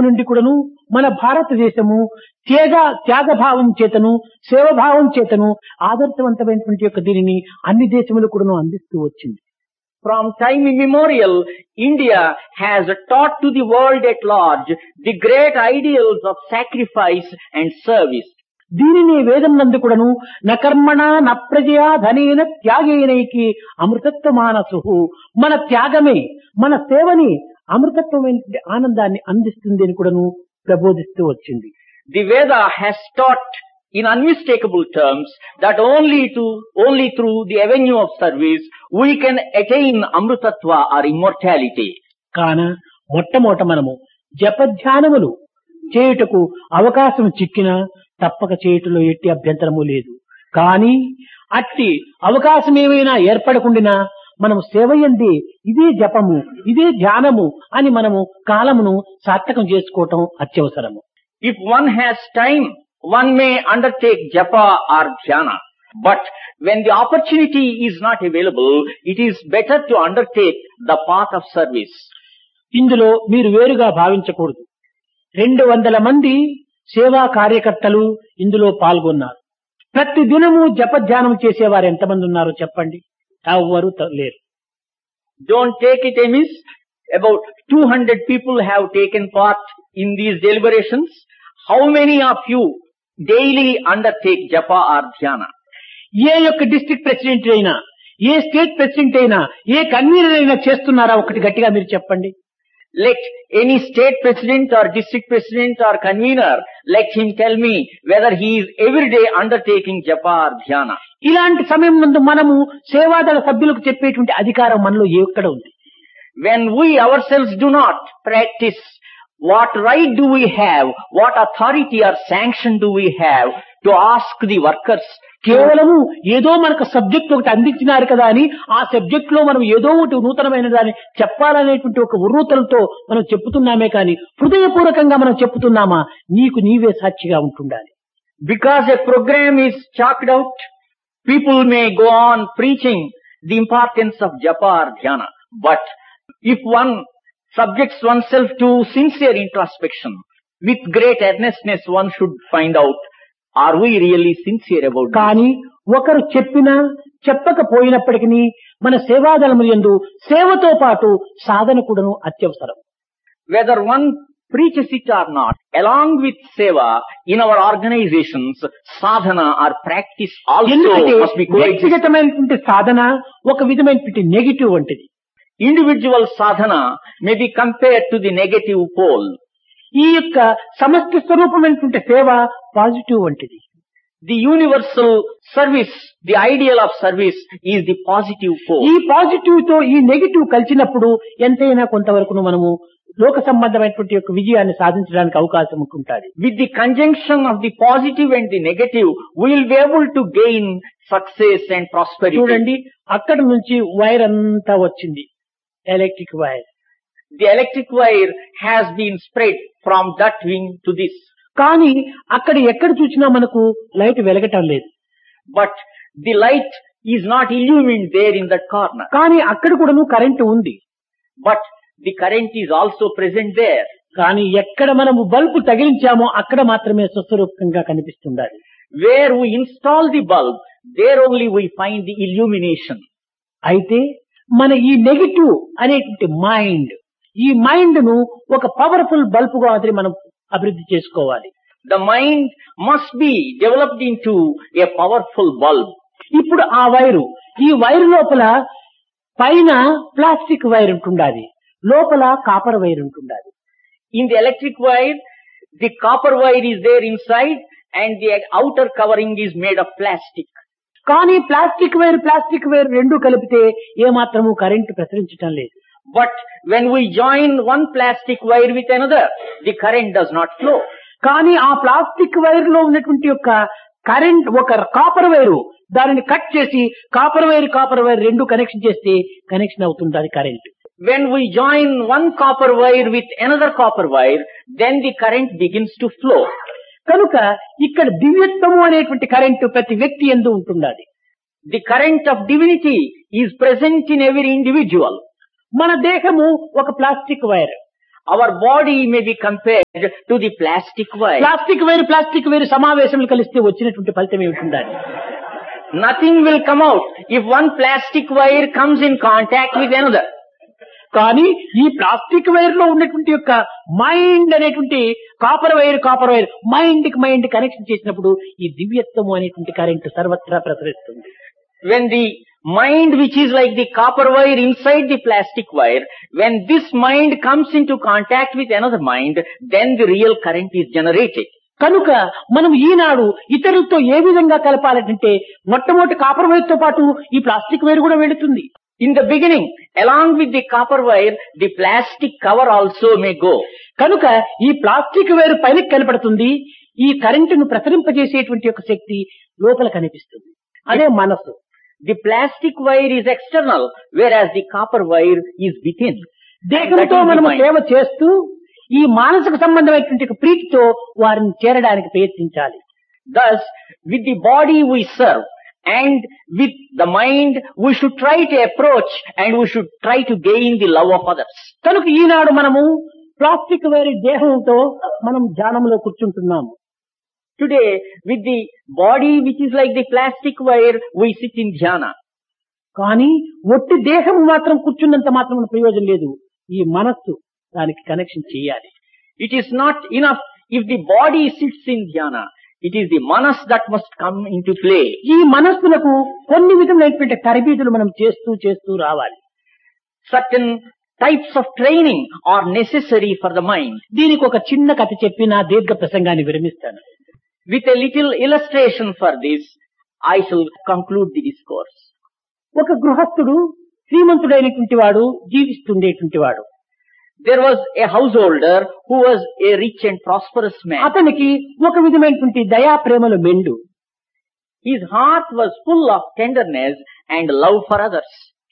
నుండి కూడాను మన భారతదేశము త్యాగ త్యాగభావం చేతను సేవభావం చేతను ఆదర్శవంతమైనటువంటి యొక్క దీనిని అన్ని దేశములు కూడాను అందిస్తూ వచ్చింది From time immemorial, India has taught to the world at large the great ideals of sacrifice and service. దీనిని వేదం నందు కూడాను నకర్మణ నప్రజయా ధనేన త్యాగేనైకి అమృతత్వ మానసు మన త్యాగమే మన సేవని అమృతత్వమైన ఆనందాన్ని అందిస్తుంది అని కూడాను ప్రబోధిస్తూ వచ్చింది The Veda has taught in unmistakable terms that only to, only through the avenue of service we can attain amrutatva or immortality. కాన మొట్టమొదట మనము జపధ్యానములు చేయుటకు అవకాశం చిక్కిన తప్పక చేయుటలో ఎట్టి అభ్యంతరము లేదు కానీ అట్టి అవకాశం ఏమైనా ఏర్పడకుండినా మనము సేవయంది ఇదే జపము ఇదే ధ్యానము అని మనము కాలమును సార్థకం చేసుకోవటం అత్యవసరము If one has time, one may undertake japa or dhyana. But when the opportunity is not available, it is better to undertake the path of service. ఇందులో మీరు వేరుగా భావించకూడదు రెండు వందల మంది సేవా కార్యకర్తలు ఇందులో పాల్గొన్నారు ప్రతి దినము జపధ్యానం చేసేవారు ఎంతమంది ఉన్నారో చెప్పండి ఎవ్వరు త- లేరు Don't take it amiss. About 200 people have taken part in these deliberations. How many of you daily undertake japa or dhyana? ఏ యొక్క డిస్ట్రిక్ట్ ప్రెసిడెంట్ అయినా ఏ స్టేట్ ప్రెసిడెంట్ అయినా ఏ కన్వీనర్ అయినా చేస్తున్నారా ఒకటి గట్టిగా మీరు చెప్పండి Let any state president or district president or convener, let him tell me whether he is every day undertaking japa or dhyana. ఇలాంటి సమయం నందు మనము సేవాదళ సభ్యులకు చెప్పేటువంటి అధికారం మనలో ఎక్కడ ఉంది When we ourselves do not practice, what right do we have, what authority or sanction do we have to ask the workers కేవలము ఏదో మనకు సబ్జెక్ట్ ఒకటి అందించినారు కదా అని ఆ సబ్జెక్ట్ లో మనం ఏదో ఒకటి నూతనమైన దాన్ని చెప్పాలనేటువంటి ఒక ఉర్రూతలతో మనం చెప్పుతున్నామే కానీ హృదయపూర్వకంగా మనం చెప్పుతున్నామా నీకు నీవే సాక్షిగా ఉంటుండాలి Because a program is chalked out, people may go on preaching the importance of japa or dhyana. But if one subjects oneself to sincere introspection, with great earnestness one should find out, are we really sincere about this? కానీ ఒకరు చెప్పినా చెప్పకపోయినప్పటికీ మన సేవాదళము యందు సేవతో పాటు సాధన కూడాను అత్యవసరం Whether one preaches it or not, along with seva, in our organizations, sadhana or practice also ఎందుకంటే must be coexistent. వ్యక్తిగతమైనటువంటి సాధన ఒక విధమైనటువంటి నెగిటివ్ వంటిది Individual sadhana may be compared to the negative pole. ఈ యొక్క సమష్టి స్వరూపమైనటువంటి సేవ పాజిటివ్ వంటిది The universal service, the ideal of service is the positive ఈ pole. పాజిటివ్ తో ఈ నెగిటివ్ కలిసినప్పుడు ఎంతైనా కొంతవరకు మనము లోక సంబంధమైనటువంటి యొక్క విజయాన్ని సాధించడానికి అవకాశం ఉంటుంది With the conjunction of the positive and the negative, we will be able to gain success and prosperity. చూడండి అక్కడ నుంచి వైర్ అంతా వచ్చింది electric wire The electric wire has been spread from that wing to this. కానీ అక్కడ ఎక్కడ చూసినా మనకు లైట్ వెలగటం లేదు But the light is not illumined there in that corner. కానీ అక్కడ కూడాను కరెంటు ఉంది But the current is also present there. కానీ ఎక్కడ మనము బల్బు తగిలించామో అక్కడ మాత్రమే స్వస్వరూపంగా కనిపిస్తుండాలి Where we install the bulb, there only we find the illumination. అయితే మన ఈ నెగిటివ్ అనేటువంటి మైండ్ ఈ మైండ్ ను ఒక పవర్ఫుల్ బల్బ్ గా మాదిరి మనం అభివృద్ధి చేసుకోవాలి The mind must be developed into a powerful bulb. ఇప్పుడు ఆ వైరు ఈ వైరు లోపల పైన ప్లాస్టిక్ వైర్ ఉంటుండాలి లోపల కాపర్ వైర్ ఉంటుండాలి In the electric wire, the copper wire is there inside and the outer covering is made of plastic. కానీ plastic wire plastic wire రెండు కలిపితే ఏమాత్రము కరెంటు ప్రసరించటం లేదు But when we join one plastic wire with another, the current does not flow. కానీ ఆ plastic wire లో ఉన్నటువంటి యొక్క కరెంట్ ఒక కాపర్ వైరు దానిని కట్ చేసి కాపర్ వైర్ కాపర్ వైర్ రెండు కనెక్షన్ చేస్తే కనెక్షన్ అవుతుంది అది current When we join one copper wire with another copper wire, then the current begins to flow. కనుక ఇక్కడ దివ్యత్వము అనేటువంటి కరెంటు ప్రతి వ్యక్తి ఎందు ఉంటున్నది The current of divinity is present in every individual. మన దేహము ఒక plastic wire our body may be compared to the plastic wire. Plastic వేరు ప్లాస్టిక్ వేరు సమావేశములు కలిస్తే వచ్చినటువంటి ఫలితం ఏమిటి Nothing will come out if one plastic wire comes in contact with another. కానీ ఈ ప్లాస్టిక్ వైర్ లో ఉన్నటువంటి యొక్క మైండ్ అనేటువంటి copper wire copper wire mind కి మైండ్ కనెక్షన్ చేసినప్పుడు ఈ దివ్యత్వము అనేటువంటి కరెంట్ సర్వత్రా ప్రసరిస్తుంది When the mind which is like the copper wire inside the plastic wire, when this mind comes into contact with another mind, then the real current is generated. కనుక మనం ఈనాడు ఇతరులతో ఏ విధంగా కలపాలంటే మొట్టమొదటి copper wire తో పాటు ఈ plastic wire కూడా వెళుతుంది In the beginning, along with the copper wire, the plastic cover also may go. కనుక ఈ ప్లాస్టిక్ వైర్ పైన కనపడుతుంది ఈ కరెంటును ప్రసరింపజేసేటువంటి యొక్క శక్తి లోపల కనిపిస్తుంది అదే మనస్సు The plastic wire is external, whereas the copper wire is within. దేహంతో That is the మనము mind. సేవ చేస్తూ ఈ మానసిక సంబంధమైనటువంటి ఒక ప్రీతితో వారిని చేరడానికి ప్రయత్నించాలి Thus, with the body we serve and with the mind we should try to approach and we should try to gain the love of others. కనుక ఈనాడు మనము ప్లాస్టిక్ వైర్ దేహంతో మనం ధ్యానంలో కూర్చుంటున్నాము Today, with the body which is like the plastic wire, we sit in dhyana. కానీ ఒట్టి దేహం మాత్రం కూర్చున్నంత మాత్రం ప్రయోజనం లేదు ఈ మనస్సు దానికి కనెక్షన్ చేయాలి It is not enough if the body sits in dhyana. It is the manas that must come into play. ఈ మనస్సులకు కొన్ని విధములైనటువంటి తరబీదులు మనం చేస్తూ చేస్తూ రావాలి Certain types of training are necessary for the mind. దీనికి ఒక చిన్న కథ చెప్పి నా దీర్ఘ ప్రసంగాన్ని విరమిస్తాను With a little illustration for this, I shall conclude the discourse. ఒక గృహస్థుడు శ్రీమంతుడైనటువంటి వాడు జీవిస్తుండేటువంటి వాడు There was a householder who was a rich and prosperous man. అతనికి ఒక విధమైనటువంటి దయా ప్రేమలు మెండు His heart was full of tenderness and love for others.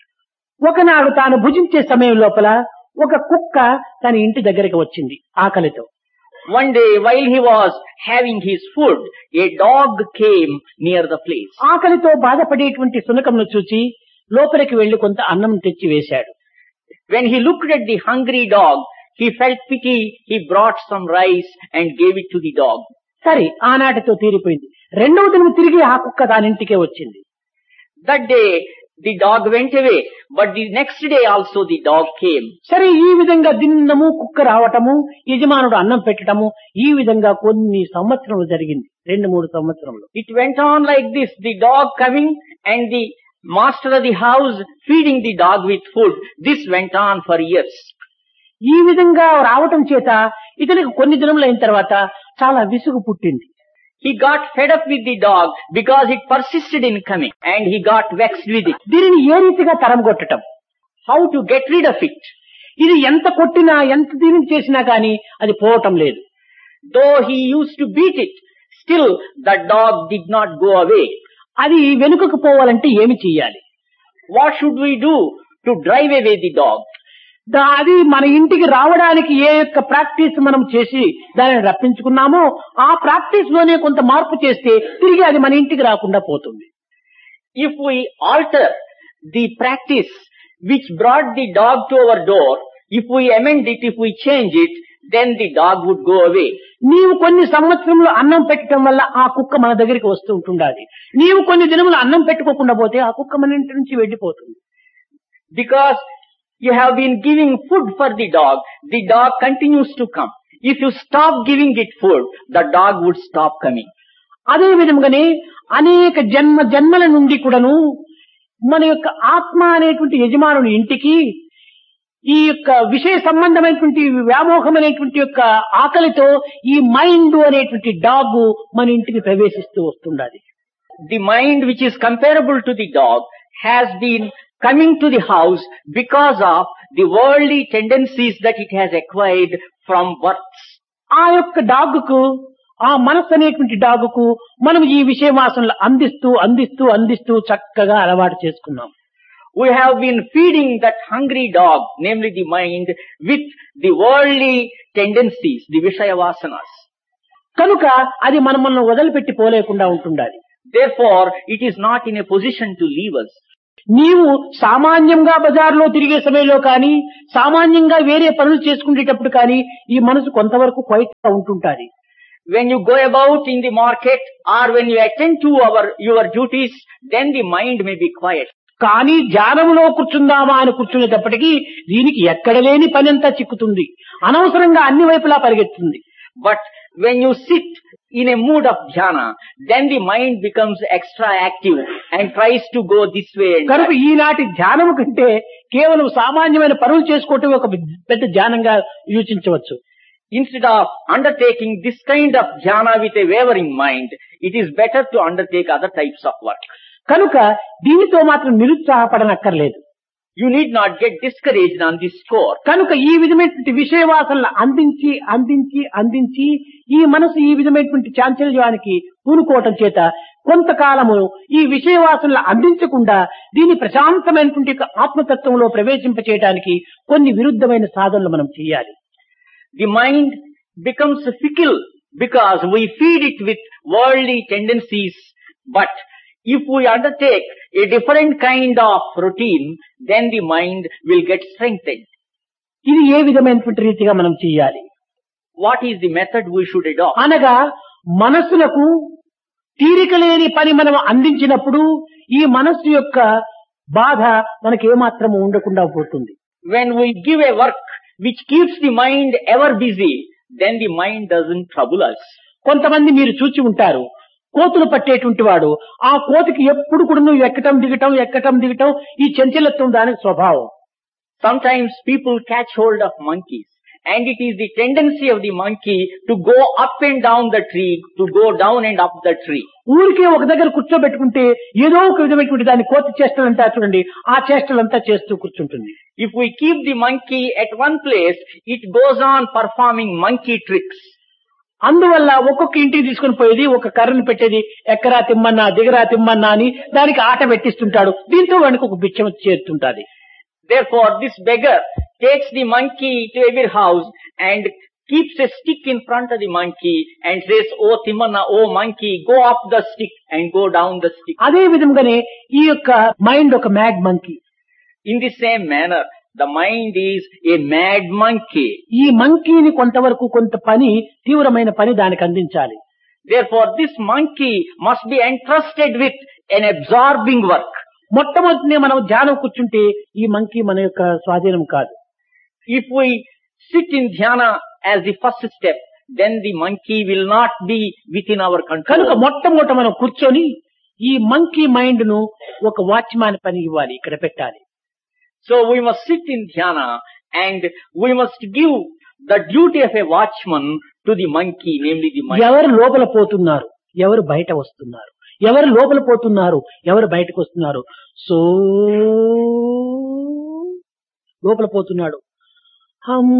ఒకనాడు తాను భుజించే సమయం లోపల ఒక కుక్క తన ఇంటి దగ్గరికి వచ్చింది ఆకలితో One day while he was having his food, a dog came near the place. ఆకలితో బాధపడేటువంటి సునకంను చూచి లోపలికి వెళ్లి కొంత అన్నం తెచ్చి వేశాడు When he looked at the hungry dog, he felt pity, he brought some rice and gave it to the dog. సరే ఆనాటితో తీరిపోయింది రెండవ దినం తిరిగి ఆ కుక్క దానింటికే వచ్చింది That day, the dog went away, but the next day also the dog came. సరే ఈ విధంగా దిన్నము కుక్క రావటము యజమానుడు అన్నం పెట్టటము ఈ విధంగా కొన్ని సంవత్సరములు జరిగింది రెండు మూడు సంవత్సరములు It went on like this, the dog coming and the master of the house feeding the dog with food. This went on for years. ఈ విధంగా రావటం చేత ఇతనికి కొన్ని దినములు అయిన తర్వాత చాలా విసుగు పుట్టింది He got fed up with the dog because it persisted in coming and he got vexed with it. దీనిని ఏ రీతిగా తరం కొట్టటం How to get rid of it? ఇది ఎంత కొట్టినా ఎంత దీనిని చేసినా గాని అది పోవటం లేదు Though he used to beat it, still the dog did not go away. అది వెనుకకు పోవాలంటే ఏమి చెయ్యాలి What should we do to drive away the dog? దా- అది మన ఇంటికి రావడానికి ఏ యొక్క ప్రాక్టీస్ మనం చేసి దానిని రప్పించుకున్నామో ఆ ప్రాక్టీస్ లోనే కొంత మార్పు చేస్తే తిరిగి అది మన ఇంటికి రాకుండా పోతుంది If we alter the practice which brought the dog to our door, if we amend it, if we change it, then the dog would go away. నీవు కొన్ని సంవత్సరంలో అన్నం పెట్టడం వల్ల ఆ కుక్క మన దగ్గరికి వస్తూ ఉంటుండాలి నీవు కొన్ని దినములు అన్నం పెట్టుకోకుండా పోతే ఆ కుక్క మన ఇంటి నుంచి వెళ్ళిపోతుంది Because you have been giving food for the dog, the dog continues to come. If you stop giving it food, the dog would stop coming. అదే విధంగానే అనేక జన్మ జన్మల నుండి కూడాను మన యొక్క ఆత్మ అనేటువంటి యజమానుని ఇంటికి ఈ యొక్క విషయ సంబంధమైనటువంటి వ్యామోహమైనటువంటి యొక్క ఆకలితో ఈ మైండ్ అనేటువంటి డాగ్ మన ఇంటికి ప్రవేశిస్తూ వస్తుండాలి The mind which is comparable to the dog has been coming to the house because of the worldly tendencies that it has acquired from birth. ఆ యొక్క డాగ్కు ఆ మనస్సు అనేటువంటి డాగ్కు మనం ఈ విషయవాసనలు అందిస్తూ అందిస్తూ అందిస్తూ చక్కగా అలవాటు చేసుకున్నాం We have been feeding that hungry dog, namely the mind, with the worldly tendencies, the Vishaya Vasanas. కనుక అది మనం మనం వదిలిపెట్టి పోలేకుండా ఉంటుండాలి Therefore, it is not in a position to leave us. నీవు సామాన్యంగా బజార్లో తిరిగే సమయంలో కానీ సామాన్యంగా వేరే పనులు చేసుకునేటప్పుడు కానీ ఈ మనసు కొంతవరకు క్వైట్ గా ఉంటుంటాది When you go about in the market or when you attend to our, your duties, then the mind may be quiet. కానీ ధ్యానంలో కూర్చుందామా అని కూర్చునేటప్పటికీ దీనికి ఎక్కడ లేని పని అంతా చిక్కుతుంది అనవసరంగా అన్ని వైపులా పరిగెత్తుంది But when you sit in a mood of dhyana, then the mind becomes extra active and tries to go this way and కనుక that. ఈనాటి ధ్యానం కంటే కేవలం సామాన్యమైన పనులు చేసుకోవటం ఒక పెద్ద ధ్యానంగా యోచించవచ్చు Instead of undertaking this kind of dhyana with a wavering mind, it is better to undertake other types of work. కనుక దీనితో మాత్రం నిరుత్సాహపడనక్కర్లేదు You need not get discouraged on this score. కనుక ఈ విధమైనటువంటి విషయవాసనలు అందించి అందించి అందించి ఈ మనసు ఈ విధమైనటువంటి చాంచల్యానికి పూనుకోవటం చేత కొంతకాలము ఈ విషయవాసనలు అందించకుండా దీని ప్రశాంతమైనటువంటి యొక్క ఆత్మతత్వంలో ప్రవేశింపచేయడానికి కొన్ని విరుద్ధమైన సాధనలు మనం చేయాలి The mind becomes fickle because we feed it with worldly tendencies. But if we undertake a different kind of routine, then the mind will get strengthened. ఇది ఏ విధమైనటువంటి రీతిగా మనం చేయాలి What is the method we should adopt? అనగా మనస్సులకు తీరిక లేని పని మనం అందించినప్పుడు ఈ మనస్సు యొక్క బాధ మనకి ఏమాత్రము ఉండకుండా పోతుంది When we give a work which keeps the mind ever busy, then the mind doesn't trouble us. కొంతమంది మీరు చూచి ఉంటారు కోతులు పట్టేటువంటి వాడు ఆ కోతికి ఎప్పుడు కూడా నువ్వు ఎక్కటం దిగటం ఎక్కటం దిగటం ఈ చంచలత్వం దానికి స్వభావం Sometimes people catch hold of monkeys and it is the tendency of the monkey to go up and down the tree, to go down and up the tree. ఊరికే ఒక దగ్గర కూర్చోబెట్టుకుంటే ఏదో ఒక విధమైనటువంటి దాని కోతి చేష్టలు అంటారు చూడండి ఆ చేష్టలంతా చేస్తూ కూర్చుంటుంది If we keep the monkey at one place, it goes on performing monkey tricks. అందువల్ల ఒక్కొక్క ఇంటికి తీసుకుని పోయేది ఒక కర్రను పెట్టేది ఎక్కరా తిమ్మన్నా దిగరా తిమ్మన్నా అని దానికి ఆట పెట్టిస్తుంటాడు దీంతో వాడికి ఒక బిచ్చం చేరుతుంటాది Therefore, this beggar takes the monkey to every house and keeps a stick in front of the monkey and says, Oh Timana, oh monkey, go up the stick and go down the stick. అదే విధంగానే ఈ యొక్క mind ఒక mad monkey In the same manner, the mind is a mad monkey. ఈ మంకీని కొంతవరకు కొంత పని తీవ్రమైన పని దానికి అందించాలి Therefore, this monkey must be entrusted with an absorbing work. మొట్టమొదటినే మనం ధ్యానం కూర్చుంటే ఈ మంకీ మన యొక్క స్వాధీనం కాదు If we sit in dhyana as the first step, then the monkey will not be within our కనుక control. మొట్టమొదట మనం కూర్చొని ఈ మంకీ మైండ్ ను ఒక వాచ్మాన్ పని ఇవ్వాలి ఇక్కడ పెట్టాలి So we must sit in dhyana and we must give the duty of a watchman to the monkey, namely the mind. ఎవరు లోపల పోతున్నారు ఎవరు బయట వస్తున్నారు ఎవరు లోపల పోతున్నారు ఎవరు బయటకు వస్తున్నారు సో లోపల పోతున్నాడు హమ్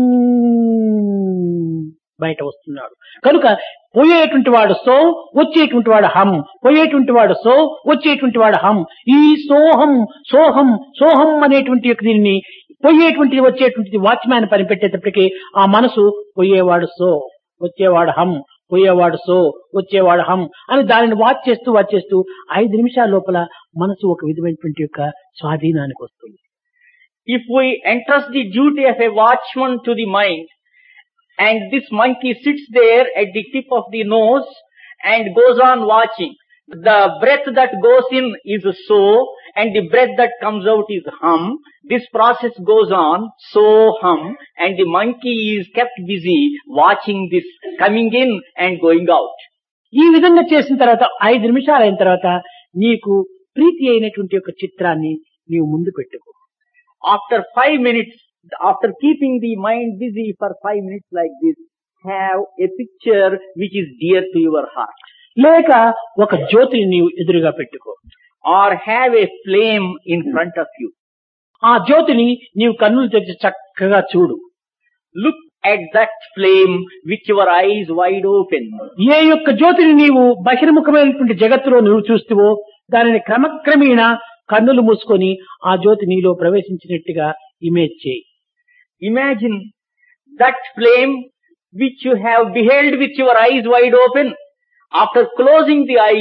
బయట వస్తున్నాడు కనుక పోయేటువంటి వాడు సో వచ్చేటువంటి వాడు హం పోయేటువంటి వాడు సో వచ్చేటువంటి వాడు హం ఈ సోహం సోహం సోహం అనేటువంటి యొక్క దీనిని పోయేటువంటిది వచ్చేటువంటిది వాచ్మ్యాన్ పని పెట్టేటప్పటికి ఆ మనసు పోయేవాడు సో వచ్చేవాడు హం పోయేవాడు సో వచ్చేవాడు హం అని దానిని వాచ్ చేస్తూ వాచ్ చేస్తూ ఐదు నిమిషాల లోపల మనసు ఒక విధమైనటువంటి యొక్క స్వాధీనానికి వస్తుంది If we entrust the duty of a watchman to the mind, and this monkey sits there at the tip of the nose and goes on watching, the breath that goes in is so, and the breath that comes out is hum. This process goes on, so hum, and the monkey is kept busy watching this coming in and going out. ఈ విధంగా చేసిన తర్వాత ఐదు నిమిషాలు అయిన తర్వాత నీకు ప్రీతి అయినటువంటి యొక్క చిత్రాన్ని నీవు ముందు పెట్టుకో After five minutes, after keeping the mind busy for five minutes like this, have a picture which is dear to your heart. లేక ఒక జ్యోతిని నీవు ఎదురుగా పెట్టుకో Or have a flame in front of you. ఆ జ్యోతిని నీవు కన్నులు తెచ్చి చక్కగా చూడు Look at that flame with your eyes wide open. ఏ యొక్క జ్యోతిని నీవు బహిర్ముఖమైనటువంటి జగత్తులో నువ్వు చూస్తువో దానిని క్రమక్రమేణా కన్నులు మూసుకొని ఆ జ్యోతి నీలో ప్రవేశించినట్టుగా ఇమేజ్ చేయి Imagine that flame which you have beheld with your eyes wide open. After closing the eyes,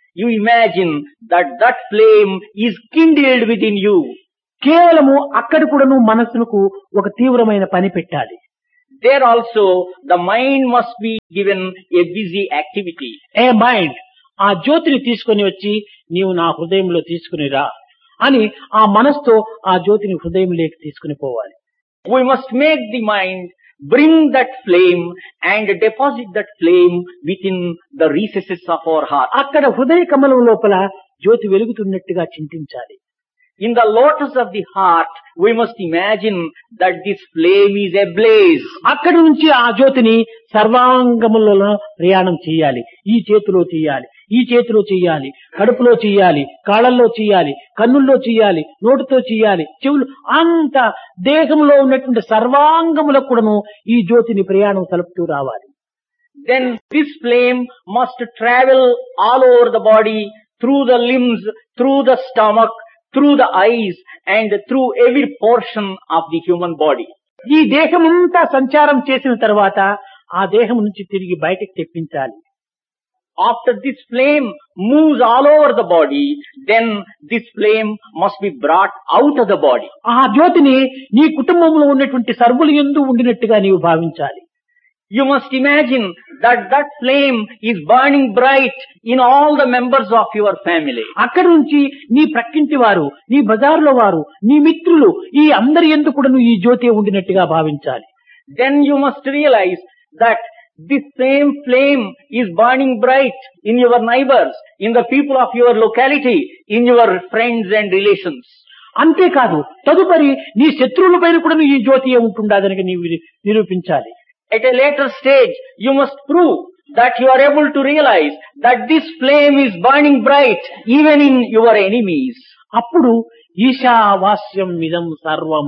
you imagine that that flame is kindled within you. కేవలము అక్కడ కూడాను మనస్సుకు ఒక తీవ్రమైన పని పెట్టాలి There also the mind must be given a busy activity. ఏ mind ఆ జ్యోతిని తీసుకొని వచ్చి నీవు నా హృదయంలో తీసుకుని రా అని ఆ మనస్తో ఆ జ్యోతిని హృదయంలోకి తీసుకుని పోవాలి We must make the mind bring that flame and deposit that flame within the recesses of our heart. అక్కడ హృదయ కమలం లోపల జ్యోతి వెలుగుతున్నట్టుగా చింతించాలి In the lotus of the heart, we must imagine that this flame is ablaze. అక్కడి నుంచి ఆ జ్యోతిని సర్వాంగములలో ప్రయాణం చేయాలి ఈ చేతిలో చేయాలి ఈ చేతిలో చేయాలి కడుపులో చేయాలి కాళ్ళల్లో చేయాలి కన్నుల్లో చేయాలి నోటితో చేయాలి చెవులు అంత దేహంలో ఉన్నటువంటి సర్వాంగములకు కూడాను ఈ జ్యోతిని ప్రయాణం సలుపుతూ రావాలి Then this flame must travel all over the body, through the limbs, through the stomach, through the eyes, and through every portion of the human body. ఈ దేహమంతా సంచారం చేసిన తర్వాత ఆ దేహం నుంచి తిరిగి బయటకు తెప్పించాలి After this flame moves all over the body, then this flame must be brought out of the body. ఆ జ్యోతిని నీ కుటుంబంలో ఉన్నటువంటి సర్వులు ఎందు ఉండినట్టుగా నీవు భావించాలి You must imagine that that flame is burning bright in all the members of your family. అక్కడి నుంచి నీ ప్రక్కింటి వారు నీ బజార్లో వారు నీ మిత్రులు ఈ అందరి ఎందు కూడా ఈ జ్యోతి ఉండినట్టుగా భావించాలి Then you must realize that this same flame is burning bright in your neighbors, in the people of your locality, in your friends and relations. అంతేకాదు తదుపరి నీ శత్రువుల పైన కూడా ఈ జ్యోతి ఉంటుండదని నీవు నిరూపించాలి At a later stage, you must prove that you are able to realize that this flame is burning bright even in your enemies. అప్పుడు ఈశావాస్యం ఇదం సర్వం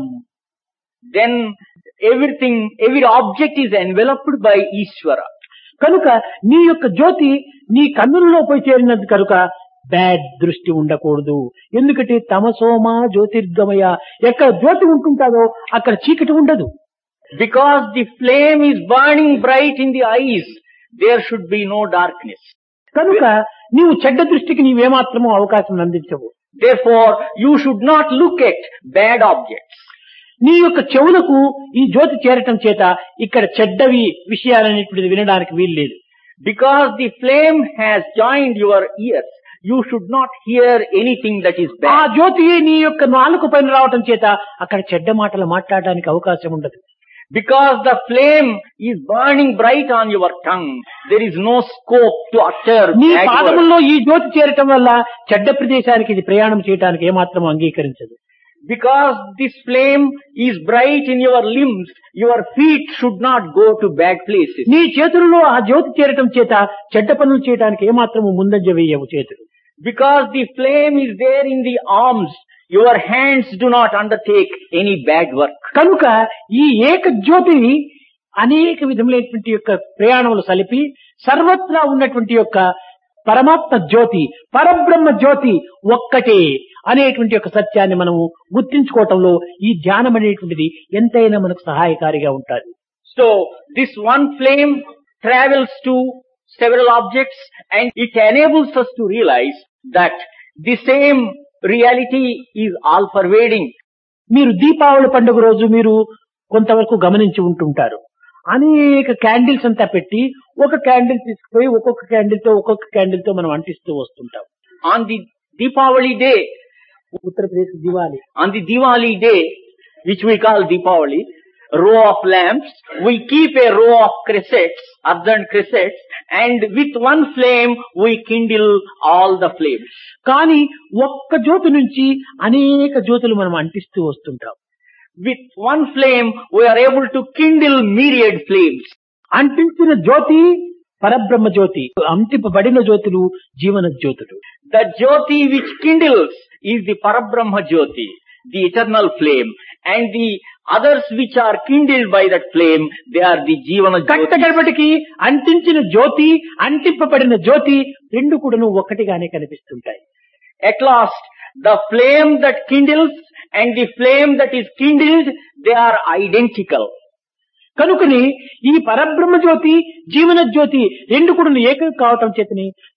Then everything, every object is enveloped by Ishvara. కనుక నీ యొక్క జ్యోతి నీ కన్నులలో పోయి చేరినది కనుక బ్యాడ్ దృష్టి ఉండకూడదు ఎందుకంటే తమసోమా జ్యోతిర్గమయ ఎక్కడ జ్యోతి ఉంటుంటాదో అక్కడ చీకటి ఉండదు Because the flame is burning bright in the eyes, there should be no darkness. కనుక నీవు చెడ్డ దృష్టికి నీవేమాత్రమూ అవకాశం అందించవు Therefore, you should not look at bad objects. నీ యొక్క చెవులకు ఈ జ్యోతి చేరటం చేత ఇక్కడ చెడ్డవి విషయాలనేటువంటిది వినడానికి వీలు లేదు Because the flame has joined your ears, you should not hear anything that is ఆ bad. జ్యోతి నీ యొక్క నాలుగు పైన రావటం చేత అక్కడ చెడ్డ మాటలు మాట్లాడడానికి అవకాశం ఉండదు Because the flame is burning bright on your tongue, there is no scope to utter నీ bad words. పాదముల్లో ఈ జ్యోతి చేరటం వల్ల చెడ్డ ప్రదేశానికి ఇది ప్రయాణం చేయడానికి ఏమాత్రం అంగీకరించదు Because this flame is bright in your limbs, your feet should not go to bad places. నీ చేతులలో ఆ జ్యోతి చేరటం చేత చెడ్డ పనులు చేయడానికి ఏమాత్రము ముందంజ వేయవు చేతులు Because the flame is there in the arms, your hands do not undertake any bad work. కనుక ఈ ఏక జ్యోతిని అనేక విధములైనటువంటి యొక్క ప్రయాణములు సలిపి సర్వత్రా ఉన్నటువంటి యొక్క పరమాత్మ జ్యోతి పరబ్రహ్మ జ్యోతి ఒక్కటే అనేటువంటి యొక్క సత్యాన్ని మనము గుర్తించుకోవటంలో ఈ ధ్యానం అనేటువంటిది ఎంతైనా మనకు సహాయకారిగా ఉంటుంది So this one flame travels to several objects and it enables us to realize that the same reality is all pervading. మీరు దీపావళి పండుగ రోజు మీరు కొంతవరకు గమనించి ఉంటుంటారు అనేక క్యాండిల్స్ అంతా పెట్టి ఒక క్యాండిల్ తీసుకుపోయి ఒక్కొక్క క్యాండిల్ తో ఒక్కొక్క క్యాండిల్ తో మనం అంటిస్తూ వస్తుంటాం On the Deepavali day, Uttar Pradesh Diwali on the Diwali day, which we call Deepavali, row of lamps, we keep a row of cressets, ardent cressets, and with one flame we kindle all the flames. కానీ ఒక్క జ్యోతి నుంచి అనేక జ్యోతులు మనం అంటిస్తూ వస్తుంటాం With one flame we are able to kindle myriad flames. అంటించిన జ్యోతి పరబ్రహ్మ జ్యోతి అంటింపబడిన జ్యోతులు జీవన జ్యోతులు The Jyoti which kindles is the Parabrahma Jyoti, the eternal flame, and the others which are kindled by that flame, they are the Jivana Jyoti. కట్టగడపటికి అంటించిన జ్యోతి అంటింపబడిన జ్యోతి రెండు కూడాను ఒక్కటిగానే కనిపిస్తుంటాయి At last, the flame that kindles and the flame that is kindled, they are identical. కనుకని ఈ పరబ్రహ్మ జ్యోతి జీవన జ్యోతి రెండు కూడా ఏకం కావటం చేతని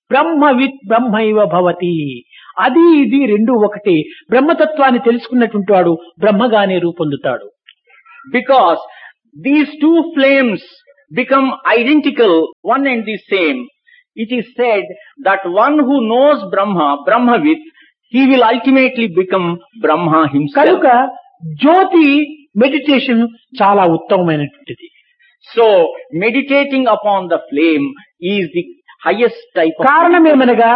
బ్రహ్మవిత్ బ్రహ్మైవ భవతి అది ఇది రెండు ఒకటి బ్రహ్మతత్వాన్ని తెలుసుకున్నటువంటి వాడు బ్రహ్మగానే రూపొందుతాడు Because these two flames become identical, one and the same. It is said that one who knows Brahma, Brahmavit, he will ultimately become Brahma himself. కనుక జ్యోతి మెడిటేషన్ చాలా ఉత్తమమైనటువంటిది So, meditating upon the flame is the highest type of కారణమేమనగా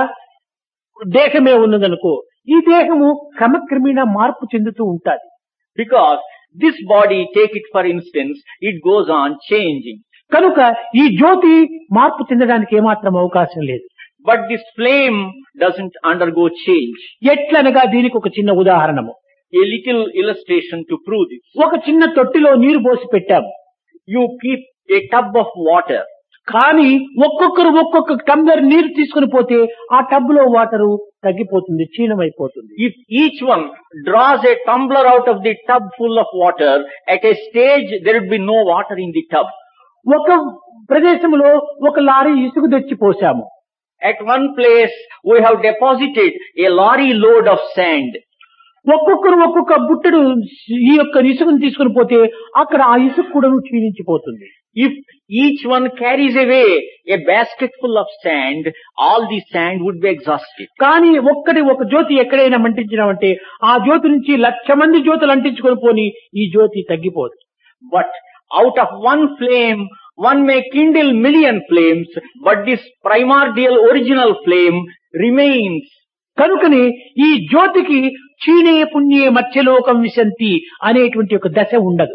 దేహమే ఉన్నదనుకో ఈ దేహము క్రమక్రమేణా మార్పు చెందుతూ ఉంటాది because this body, take it for instance, it goes on changing. కనుక ఈ జ్యోతి మార్పు చెందడానికి ఏమాత్రం అవకాశం లేదు But this flame doesn't undergo change. ఎట్లనగా దీనికి ఒక చిన్న ఉదాహరణము A little illustration to prove this. ఒక చిన్న తొట్టిలో నీరు పోసి పెట్టాము You keep a tub of water. కానీ ఒక్కొక్కరు ఒక్కొక్క టంబ్లర్ నీరు తీసుకుని పోతే ఆ టబ్ లో వాటరు తగ్గిపోతుంది క్షీణమైపోతుంది If each one draws a tumbler out of the tub full of water, at a stage there would be no water in the tub. ఒక ప్రదేశంలో ఒక లారీ ఇసుక తెచ్చి పోసాము At one place we have deposited a lorry load of sand. ఒక్కొక్కరు ఒక్కొక్క బుట్టడు ఈ యొక్క ఇసుకను తీసుకుని పోతే అక్కడ ఆ ఇసుక కూడా క్షీణించిపోతుంది If each one carries away a basket full of sand, all the sand would be exhausted. కానీ ఒక్కటి ఒక జ్యోతి ఎక్కడైనా మంటించినామంటే ఆ జ్యోతి నుంచి లక్ష మంది జ్యోతులు అంటించుకొని పోని ఈ జ్యోతి తగ్గిపోదు But out of one flame, one may kindle million flames, but this primordial original flame remains. కనుకని ఈ జ్యోతికి క్షీణే పుణ్యే మత్స్యలోకం విశంతి అనేటువంటి ఒక దశ ఉండదు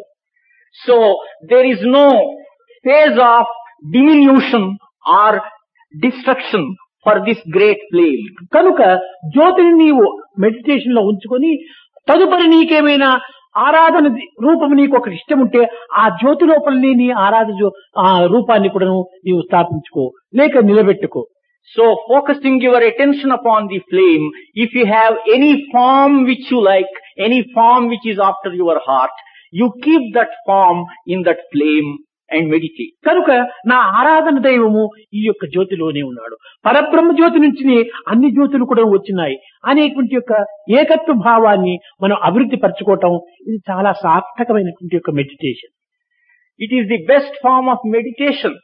So there is no phase of diminution or destruction for this great flame. కనుక జ్యోతిని నీవు మెడిటేషన్ లో ఉంచుకొని తదుపరి నీకేమైనా ఆరాధన ది- రూపం నీకు ఒక ఇష్టం ఉంటే ఆ జ్యోతి లోపలని నీ ఆరాధ జ్యో- ఆ రూపాన్ని కూడా నీవు స్థాపించుకో లేక నిలబెట్టుకో So focusing your attention upon the flame, if you have any form which you like, any form which is after your heart, you keep that form in that flame and meditate. కనుక నా ఆరాధన దైవము ఈ యొక్క జ్యోతిలోనే ఉన్నాడు పరబ్రహ్మ జ్యోతి నుంచి అన్ని జ్యోతులు కూడా వచ్చినాయి అనేటువంటి యొక్క ఏకత్వ భావాన్ని మనం అభివృద్ధి పరచుకోవటం ఇది చాలా సార్థకమైనటువంటి యొక్క meditation It is the best form of meditation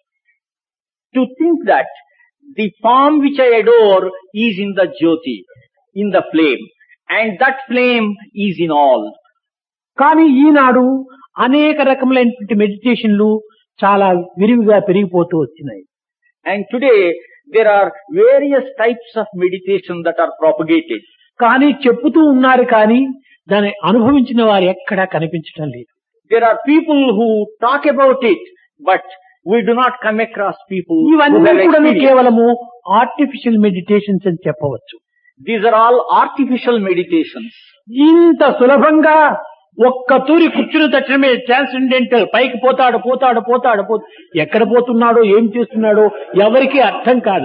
to think that the form which I adore is in the jyoti, in the flame, and that flame is in all. కానీ ఈనాడు అనేక రకములైనటువంటి మెడిటేషన్లు చాలా విరివిగా పెరిగిపోతూ వచ్చినాయి And today there are various types of meditation that are propagated. కానీ చెప్పుతూ ఉన్నారు కానీ దాన్ని అనుభవించిన వారు ఎక్కడా కనిపించడం లేదు There are people who talk about it, but we do not come across people who ఇవన్నీ have కూడా experienced. కేవలము ఆర్టిఫిషియల్ మెడిటేషన్స్ అని చెప్పవచ్చు These are all artificial meditations. ఇంత సులభంగా ఒక్క తూరి కూర్చుని తక్షణమే ట్రాన్సెండెంటల్ పైకి పోతాడు పోతాడు పోతాడు పో ఎక్కడ పోతున్నాడో ఏం చేస్తున్నాడో ఎవరికీ అర్థం కాదు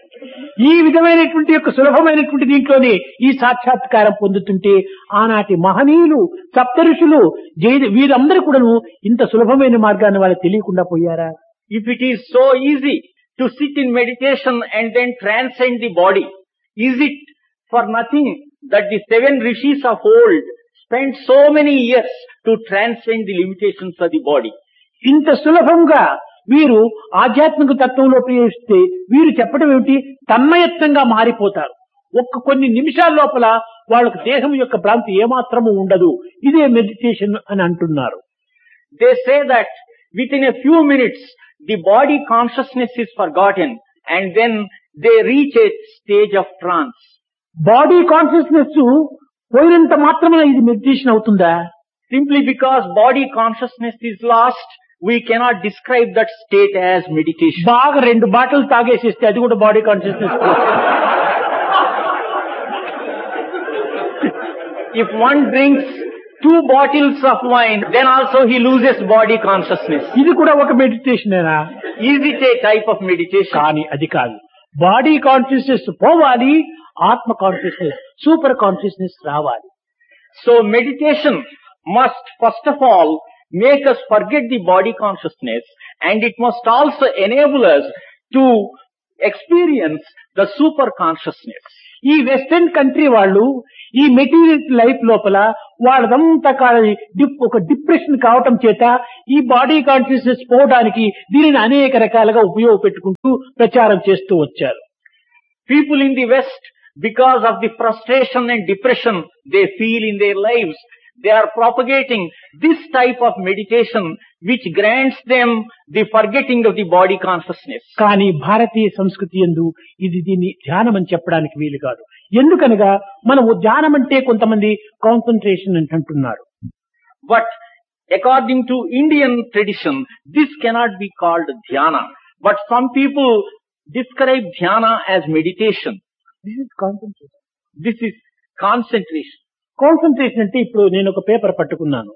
ఈ విధమైనటువంటి యొక్క సులభమైనటువంటి దీంట్లోనే ఈ సాక్షాత్కారం పొందుతుంటే ఆనాటి మహనీయులు సప్త ఋషులు జై- వీరందరూ కూడాను ఇంత సులభమైన మార్గాన్ని వాళ్ళు తెలియకుండా పోయారా If it is so easy to sit in meditation and then transcend the body, is it for nothing that the seven rishis of old spent so many years to transcend the limitations of the body? ఇంత సులభంగా వీరు ఆధ్యాత్మిక తత్వంలో ప్రవేశిస్తే వీరు చెప్పడం ఏమిటి తన్మయత్నంగా మారిపోతారు ఒక్క కొన్ని నిమిషాల లోపల వాళ్ళకు దేహం యొక్క భ్రాంతి ఏమాత్రము ఉండదు ఇదే మెడిటేషన్ అని అంటున్నారు They say that within a few minutes the body consciousness is forgotten and then they reach a stage of trance. Body consciousness పోయినంత మాత్రమే ఇది మెడిటేషన్ అవుతుందా Simply because body consciousness is lost, we cannot describe that state as meditation. బాగా రెండు బాటలు తాగేసిస్తే అది కూడా body consciousness If one drinks two bottles of wine, then also he loses body consciousness. ఇది కూడా ఒక మెడిటేషనేనా Is it a type of meditation? కానీ అది కాదు బాడీ కాన్షియస్నెస్ పోవాలి ఆత్మ కాన్షియస్నెస్ సూపర్ కాన్షియస్నెస్ రావాలి So meditation must first of all make us forget the body consciousness and it must also enable us to experience the super consciousness. ఈ western country వాళ్ళు ఈ material life లోపల వాళ్ళదంతా కాదు dip ఒక depression కావటం చేత ఈ బాడీ కాన్షియస్నెస్ పోవడానికి దీనిని అనేక రకాలుగా ఉపయోగపెట్టుకుంటూ ప్రచారం చేస్తూ వచ్చారు People in the West, because of the frustration and depression they feel in their lives, they are propagating this type of meditation which grants them the forgetting of the body consciousness. కానీ భారతీయ సంస్కృతి ఎందు ఇది దీన్ని ధ్యానం అని చెప్పడానికి వీలు కాదు ఎందుకనగా మనము ధ్యానం అంటే కొంతమంది కాన్సన్ట్రేషన్ అని అంటున్నారు But according to Indian tradition, this cannot be called dhyana. But some people describe dhyana as meditation. This is concentration This is concentration. Concentration అంటే ఇప్పుడు నేను ఒక పేపర్ పట్టుకున్నాను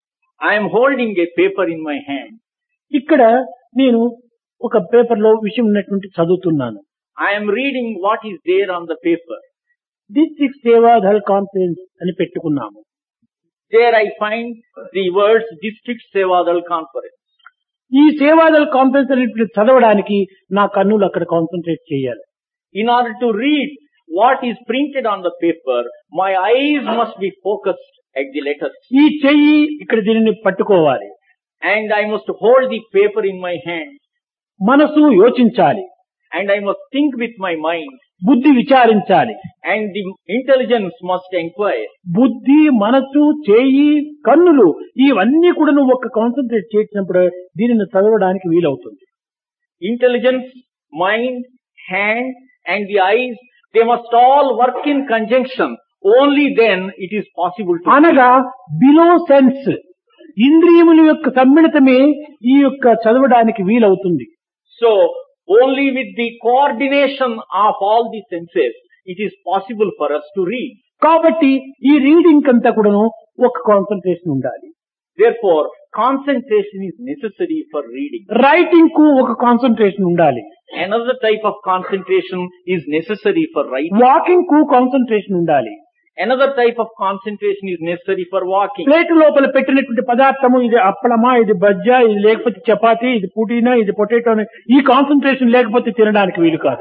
I am holding a paper in my hand. ఇక్కడ నేను ఒక paper లో విషయం ఉన్నటువంటి చదువుతున్నాను I am reading what is there on the paper. District Seva Dal conference అని పెట్టుకున్నాము There I find the words District Sevadal Conference. ఈ సేవాదల్ కాన్ఫరెన్స్ అనేటువంటి చదవడానికి నా కన్నులు అక్కడ కాన్సన్ట్రేట్ చేయాలి In order to read what is printed on the paper, my eyes must be focused at the letters. ఈ చెయ్యి ఇక్కడ దీనిని పట్టుకోవాలి And I must hold the paper in my hand. మనసు యోచించాలి And I must think with my mind. బుద్ధి విచారించాలి And the intelligence must inquire. బుద్ధి మనసు చేయి కన్నులు ఇవన్నీ కూడా నువ్వు ఒక కాన్సన్ట్రేట్ చేసినప్పుడు దీనిని చదవడానికి వీలవుతుంది Intelligence, mind, hand, and the eyes, they must all work in conjunction. Only then it is possible to అనగా బిలో సెన్స్ ఇంద్రియముల యొక్క సమ్మిళితమే ఈ యొక్క చదవడానికి వీలవుతుంది So, only with the coordination of all the senses, it is possible for us to read. కాబట్టి ఈ reading అంతా కూడాను ఒక కాన్సన్ట్రేషన్ ఉండాలి Therefore, concentration is necessary for reading. Writing కు ఒక కాన్సన్ట్రేషన్ ఉండాలి Another type of concentration is necessary for writing. Walking కు కాన్సన్ట్రేషన్ ఉండాలి Another type of concentration is necessary for walking. Plate లోపల పెట్టినటువంటి పదార్థము ఇది అప్పలమా ఇది బజ్జ ఇది లేకపోతే చపాతి ఇది పుదీనా ఇది పొటాటో ఈ కాన్సన్ట్రేషన్ లేకపోతే తినడానికి వీలు కాదు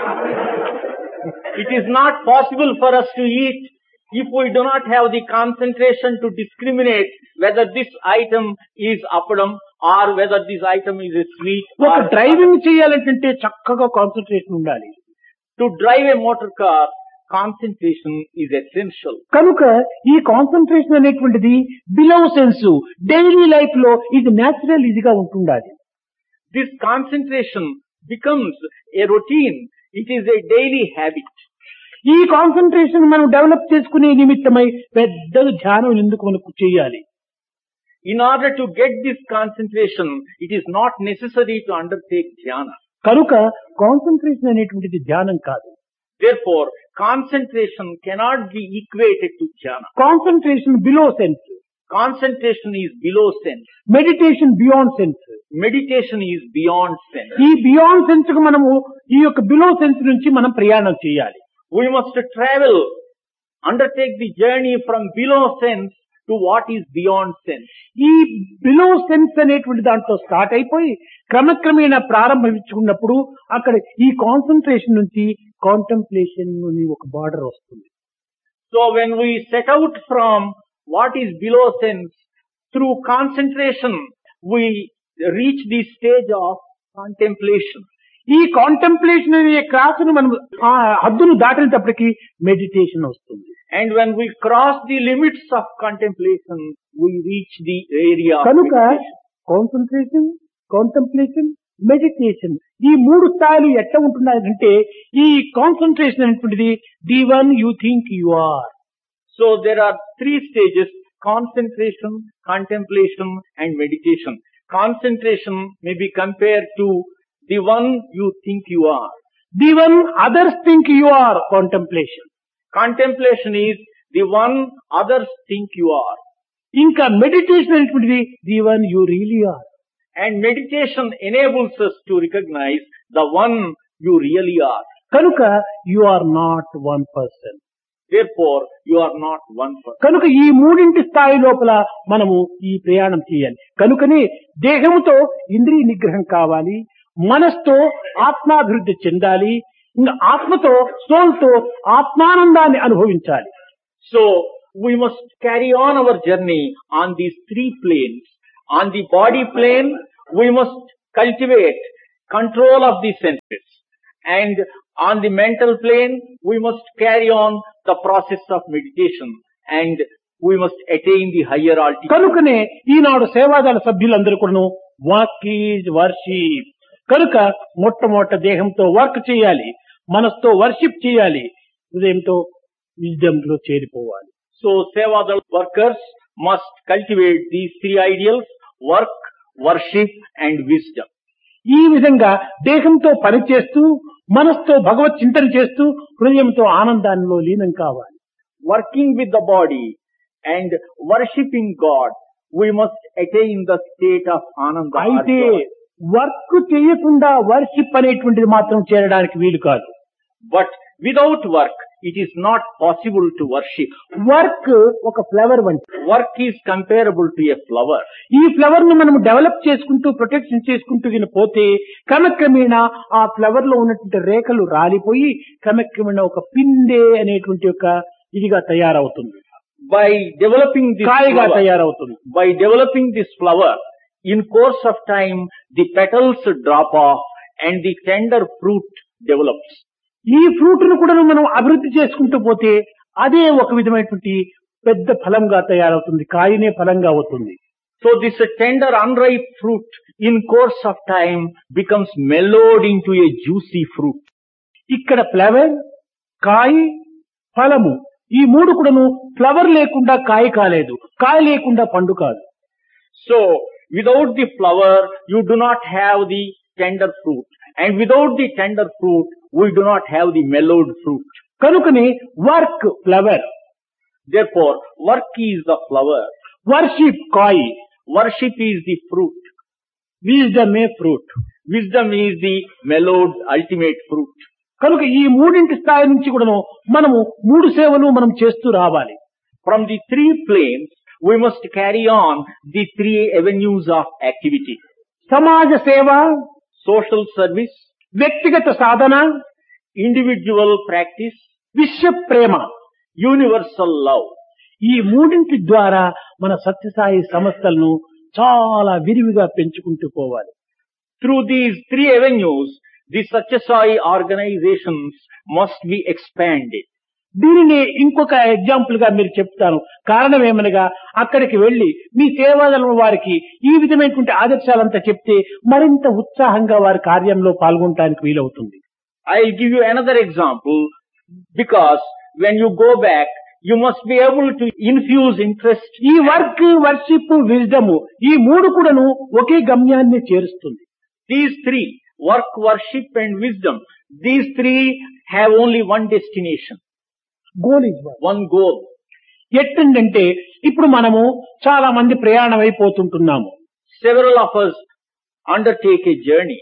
It is not possible for us to eat if we do not have the concentration to discriminate whether this item is appadam or whether this item is a sweet ఒక or driving చేయాలంటే చక్కగా concentration ఉండాలి to drive a motor car, concentration is essential. కనుక ఈ concentration అనేటువంటిది below sense daily life లో ఇది natural ఇదిగా ఉంటుండాలి This concentration becomes a routine. It is a daily habit. ఈ కాన్సన్ట్రేషన్ మనం డెవలప్ చేసుకునే నిమిత్తమై పెద్ద ధ్యానం ఎందుకు మనకు చేయాలి In order to get this concentration, it is not necessary to undertake dhyana. కనుక కాన్సన్ట్రేషన్ అనేటువంటిది ధ్యానం కాదు Therefore, concentration cannot be equated to dhyana. Concentration below sense Concentration is below sense. Meditation beyond sense Meditation is beyond sense. ఈ beyond sense కు మనము ఈ యొక్క below sense నుంచి మనం ప్రయాణం చేయాలి We must travel, undertake the journey from below sense to what is beyond sense. ఈ బిలో సెన్స్ అనేటువంటి దాంట్లో స్టార్ట్ అయిపోయి క్రమక్రమేణా ప్రారంభించుకున్నప్పుడు అక్కడ ఈ కాన్సన్ట్రేషన్ నుంచి కాంటంప్లేషన్ అని ఒక బార్డర్ వస్తుంది So when we set out from what is below sense, through concentration, we reach the stage of contemplation. ఈ కాంటంప్లేషన్ అనే క్రాస్ను మనం ఆ హద్దును దాటినప్పటికీ మెడిటేషన్ వస్తుంది And when we cross the limits of contemplation, we reach the area of కనుక meditation. Concentration contemplation meditation ఈ మూడు స్థాయిలు ఎట్లా ఉంటున్నాయంటే ఈ కాన్సన్ట్రేషన్ అనేటువంటిది the one you think you are So there are three stages, concentration, contemplation and meditation. Concentration may be compared to the one you think you are. The one others think you are contemplation Contemplation is the one others think you are. ఇంకా meditation అనేటువంటిది the one you really are And meditation enables us to recognize the one you really are. కనుక you are not one person Therefore, you are not one person. కనుక ఈ మూడింటి స్థాయి లోపల మనము ఈ ప్రయాణం చేయాలి కనుకనే దేహముతో ఇంద్రియ నిగ్రహం కావాలి మనస్తో ఆత్మాభివృద్ధి చెందాలి ఇంకా ఆత్మతో సోల్తో ఆత్మానందాన్ని అనుభవించాలి So we must carry on our journey on these three planes. On the body plane, we must cultivate control of the senses. And on the mental plane, we must carry on the process of meditation and we must attain the higher altitude. కనుకనే ఈనాడు సేవాదళ సభ్యులందరూ కూడాను work is worship కనుక మొట్టమొదట దేహంతో work చేయాలి మనసుతో worship చేయాలి హృదయంతో విజ్డమ్ లో చేరిపోవాలి So Sevadal workers must cultivate these three ideals, work, worship and wisdom. ఈ విధంగా దేహంతో పనిచేస్తూ మనసుతో భగవత్ చింతన చేస్తూ హృదయంతో ఆనందాల్లో లీనం కావాలి Working with the body and worshipping God, we must attain the state of Ananda. or అయితే joy. వర్క్ చేయకుండా వర్షిప్ అనేటువంటిది మాత్రం చేరడానికి వీలు కాదు But without work, it is not possible to worship. Work ఒక ఫ్లవర్ వంటి Work is comparable to a flower. ఈ ఫ్లవర్ ను మనం డెవలప్ చేసుకుంటూ ప్రొటెక్షన్ చేసుకుంటూ గిన పోతే క్రమక్రమేణా ఆ ఫ్లవర్ లో ఉన్నటువంటి రేఖలు రాలిపోయి క్రమక్రమేణా ఒక పిండే అనేటువంటి ఒక ఇదిగా తయారవుతుంది By developing this కాయగా flower, తయారవుతుంది by developing this flower, in course of time, the petals drop off and the tender fruit develops. ఈ ఫ్రూట్ ను కూడా మనం అభివృద్ధి చేసుకుంటూ పోతే అదే ఒక విధమైనటువంటి పెద్ద ఫలంగా తయారవుతుంది కాయనే ఫలంగా అవుతుంది So this tender unripe fruit in course of time becomes mellowed into a juicy fruit. ఇక్కడ ఫ్లవర్ కాయ ఫలము ఈ మూడు కూడాను ఫ్లవర్ లేకుండా కాయ కాలేదు కాయ లేకుండా పండు కాదు So without the flower, you do not have the tender fruit. And without the tender fruit, we do not have the mellowed fruit. కనుకని work flower Therefore, work is the flower. Worship కాయ్ Worship is the fruit. Wisdom a fruit Wisdom is the mellowed ultimate fruit. కనుక ఈ మూడింటి స్థాయి నుంచి కూడాను మనము మూడు సేవలు మనం చేస్తూ రావాలి From the three planes, we must carry on the three avenues of activity. సమాజ సేవ Social service, వ్యక్తిగత సాధన individual practice, విశ్వ ప్రేమ universal love. ఈ మూడింటి ద్వారా మన సత్యసాయి సంస్థలను చాలా విరివిగా పెంచుకుంటూ పోవాలి Through these three avenues, the Satyasai organizations must be expanded. దీనిని ఇంకొక ఎగ్జాంపుల్ గా మీరు చెప్తాను కారణం ఏమనగా అక్కడికి వెళ్లి మీ సేవాదళం వారికి ఈ విధమైనటువంటి ఆదర్శాలంతా చెప్తే మరింత ఉత్సాహంగా వారి కార్యంలో పాల్గొనడానికి వీలవుతుంది I'll give you another example because when you go back, you must be able to infuse interest. ఈ వర్క్ వర్షిప్ విజ్డమ్ ఈ మూడు కూడాను ఒకే గమ్యాన్ని చేరుస్తుంది These three, work, worship and wisdom, these three have only one destination, goal is one goal. ఎట్టంటే ఇప్పుడు మనము చాలా మంది ప్రయాణం అయిపోతుంటున్నాము Several of us undertake a journey.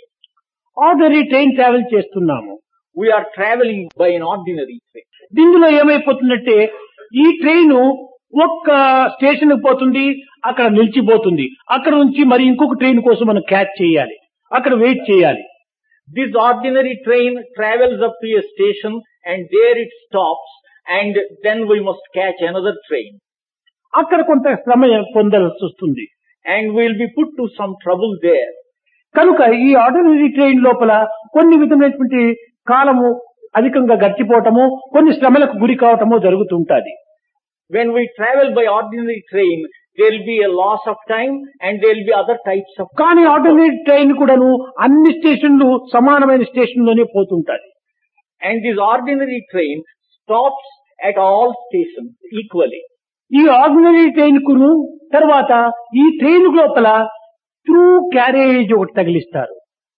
Ordinary train travel చేస్తున్నాము We are traveling by an ordinary train. దీనిలో ఏమైపోతుందంటే ఈ ట్రైన్ ఒక్క స్టేషన్ పోతుంది అక్కడ నిలిచిపోతుంది అక్కడ నుంచి మరి ఇంకొక ట్రైన్ కోసం మనం క్యాచ్ చేయాలి అక్కడ వెయిట్ చేయాలి This ordinary train travels up to a station and there it stops and then we must catch another train అక్కడ కొంత శ్రమ పొందాల్సి వస్తుంది and we'll be put to some trouble there. కనుక ఈ ఆర్డినరీ ట్రైన్ లోపల కొన్ని విధమైనటువంటి కాలము అధికంగా గడిచిపోవటము కొన్ని శ్రమలకు గురి కావటము జరుగుతుంటాది When we travel by ordinary train, there will be a loss of time and there will be other types of కానీ ఆర్డినరీ ట్రైన్ కూడాను అన్ని స్టేషన్లు సమానమైన స్టేషన్లోనే పోతుంటాది and this ordinary train stops at all stations equally. ఈ ordinary train కును తర్వాత ఈ ట్రైన్ లోపల త్రూ క్యారేజ్ ఒకటి తగిలిస్తారు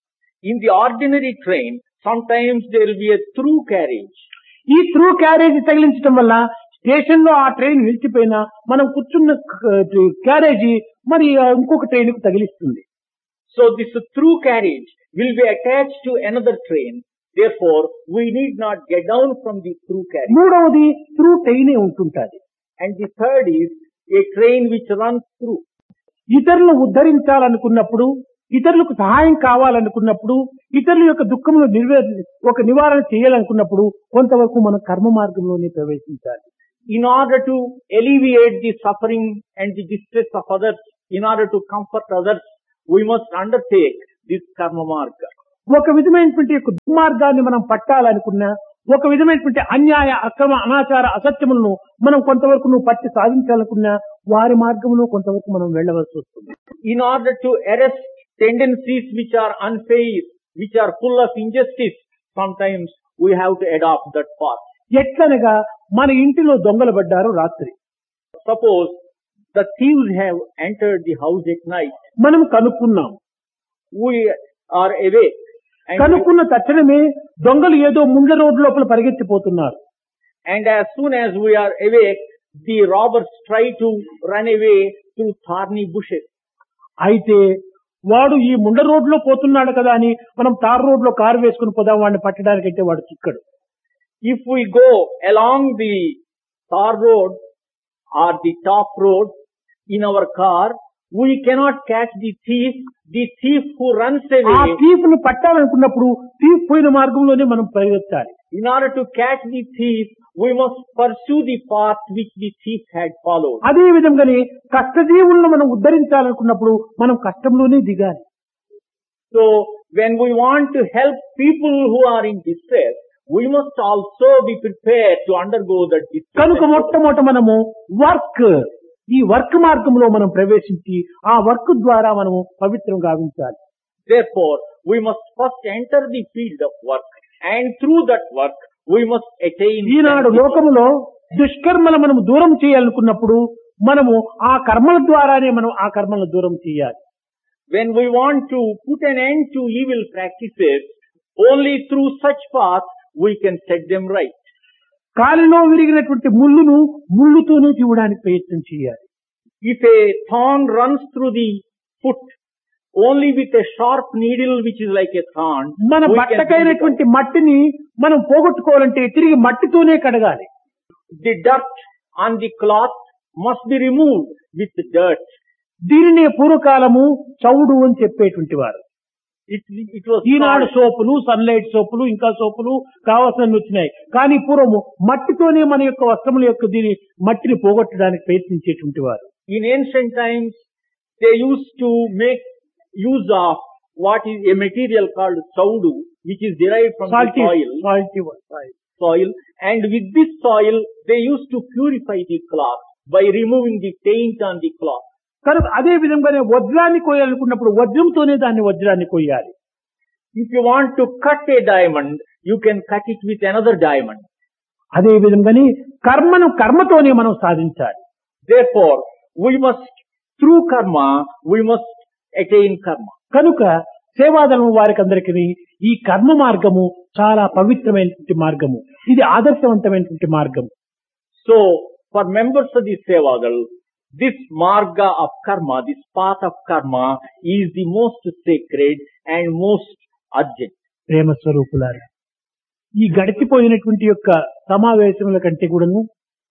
In the ordinary train, sometimes there will be a through carriage. ఈ త్రూ క్యారేజ్ తగిలించడం వల్ల స్టేషన్ లో ఆ ట్రైన్ నిలిచిపోయినా మనం కూర్చున్న క్యారేజీ మరి ఆ ఇంకొక ట్రైన్ కు తగిలిస్తుంది So this through carriage will be attached to another train. Therefore, we need not get down from the through carriage. మూడవది త్రూ ట్రైనే ఉంటుంటది And the third is a train which runs through. ఇతరులను ఉద్ధరించాలనుకున్నప్పుడు ఇతరులకు సహాయం కావాలనుకున్నప్పుడు ఇతరుల యొక్క దుఃఖమును నిర్వే ఒక నివారణ చేయాలనుకున్నప్పుడు కొంతవరకు మనం కర్మ మార్గంలోనే ప్రవేశించాలి In order to alleviate the suffering and the distress of others, in order to comfort others, we must undertake this karma marga. ఒక విధమైనటువంటి యొక్క దుర్మార్గాన్ని మనం పట్టాలనుకున్నా ఒక విధమైనటువంటి అన్యాయ అక్రమ అనాచార అసత్యములను మనం కొంతవరకు నువ్వు పట్టి సాధించాలనుకున్నా వారి మార్గంలో కొంతవరకు మనం వెళ్ళవలసి వస్తుంది In order to arrest tendencies which are unfair, which are full of injustice, sometimes we have to adopt that path. ఎట్లనగా మన ఇంటిలో దొంగలు పడ్డారు రాత్రి Suppose the thieves have entered the house at night, మనం కనుక్కున్నాం we are awake, and, కనుక్కున్న తక్షణమే దొంగలు ఏదో ముండ్ల రోడ్డు లోపల పరిగెత్తిపోతున్నారు and as soon as we are awake, the robbers try to run away through thorny bushes. అయితే వాడు ఈ ముండ రోడ్లో పోతున్నాడు కదా అని మనం తార్ రోడ్లో కారు వేసుకుని పోదాం వాడిని పట్టడానికైతే వాడు చిక్కడు If we go along the tar road or the top road in our car, we cannot catch the thief. The thief who runs ఆ away, థీఫ్ ను పట్టాలనుకున్నప్పుడు థీఫ్ పోయిన మార్గంలోనే మనం పరిగెత్తాలి in order to catch the thief, we must pursue the path which the thief had followed. అదే విధంగానే కష్టజీవులను మనం ఉద్ధరించాలనుకున్నప్పుడు మనం కష్టంలోనే దిగాలి So, when we want to help people who are in distress, we must also be prepared to undergo that కనుక distress. మొట్టమొదట మనము work ఈ work మార్గంలో మనం ప్రవేశించి ఆ వర్క్ ద్వారా మనము పవిత్రం గావించాలి Therefore, we must first enter the field of work and through that work we must attain Eenadu sanctity. లోకములో దుష్కర్మలు మనం దూరం చేయాలనుకున్నప్పుడు మనము ఆ కర్మల ద్వారానే మనం ఆ కర్మలను దూరం చేయాలి When we want to put an end to evil practices, only through such path we can set them right. కాలిలో విరిగినటువంటి ముళ్ళును ముళ్ళుతోనే తీయడానికి ప్రయత్నం చేయాలి If a thorn runs through the foot, only with a sharp needle which is like a thorn, మన we can bring it out. బట్టకైనటువంటి మట్టిని మనం పోగొట్టుకోవాలంటే తిరిగి మట్టితోనే కడగాలి the dirt on the cloth must be removed with dirt. దీనినే పూర్వకాలము చౌడు అని చెప్పేటువంటి వారు It, it was ఈనాడు called- సోపులు సన్లైట్ సోపులు ఇంకా సోపులు కావాల్సినవి వచ్చినాయి కానీ పూర్వము మట్టితోనే మన యొక్క వస్త్రముల యొక్క దీని మట్టిని పోగొట్టడానికి ప్రయత్నించేటువంటి వారు in ancient times, they used to make use of what is a material called saudu, which is derived from salty the soil, salty soil, and with this soil, they used to purify the cloth by removing the taint on the cloth. కనుక అదే విధంగానే వజ్రాన్ని కోయాలనుకున్నప్పుడు వజ్రంతోనే దాన్ని వజ్రాన్ని కొయ్యాలి If you want to cut a diamond, you can cut it with another diamond. అదే విధంగానే కర్మను కర్మతోనే మనం సాధించాలి Therefore, we must, through karma, we must attain karma. కనుక సేవాదళం వారికి అందరికీ ఈ కర్మ మార్గము చాలా పవిత్రమైనటువంటి మార్గము ఇది ఆదర్శవంతమైనటువంటి మార్గం So, for members of the Sevadal, this marga of karma, this path of karma is the most sacred and most urgent. ప్రేమ స్వరూపులారా ఈ గడిచిపోయినటువంటి యొక్క సమావేశముల కంటే కూడాను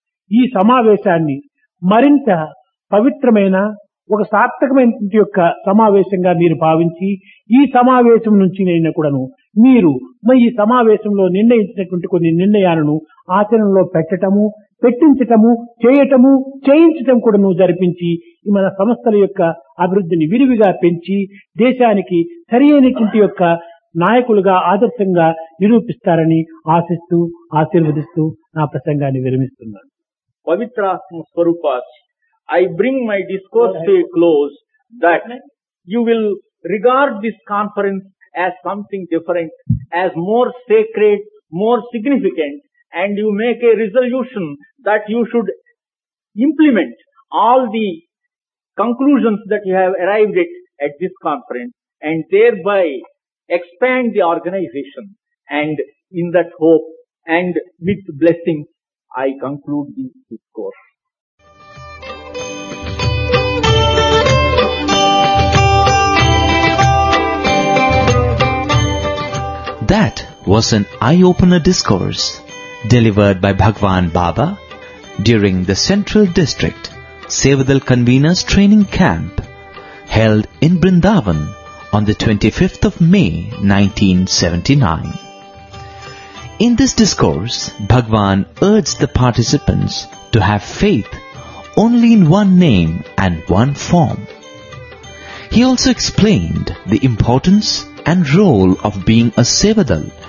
ఈ సమావేశాన్ని మరింత పవిత్రమైన ఒక సార్థకమైనటువంటి యొక్క సమావేశంగా మీరు భావించి ఈ సమావేశం నుంచి నేను కూడాను మీరు మరి ఈ సమావేశంలో నిర్ణయించినటువంటి కొన్ని నిర్ణయాలను ఆచరణలో పెట్టటము పెట్టించటము చేయటము చేయించటం కూడాను జరిపించి ఈ మన సంస్థల యొక్క అభివృద్ధిని విరివిగా పెంచి దేశానికి సరి అయినటువంటి యొక్క నాయకులుగా ఆదర్శంగా నిరూపిస్తారని ఆశిస్తూ ఆశీర్వదిస్తూ నా ప్రసంగాన్ని విరమిస్తున్నాను Pavitra Swarupas, I bring my discourse to a close that you will regard this conference as something different, as more sacred, more significant, and you make a resolution that you should implement all the conclusions that you have arrived at at this conference and thereby expand the organization and in that hope and with blessings I conclude this discourse. That was an eye-opener discourse delivered by Bhagwan Baba during the Central District Sevadal Conveners Training Camp held in Brindavan on the 25th of May 1979. In this discourse, Bhagwan urged the participants to have faith only in one name and one form. He also explained the importance and role of being a Sevadal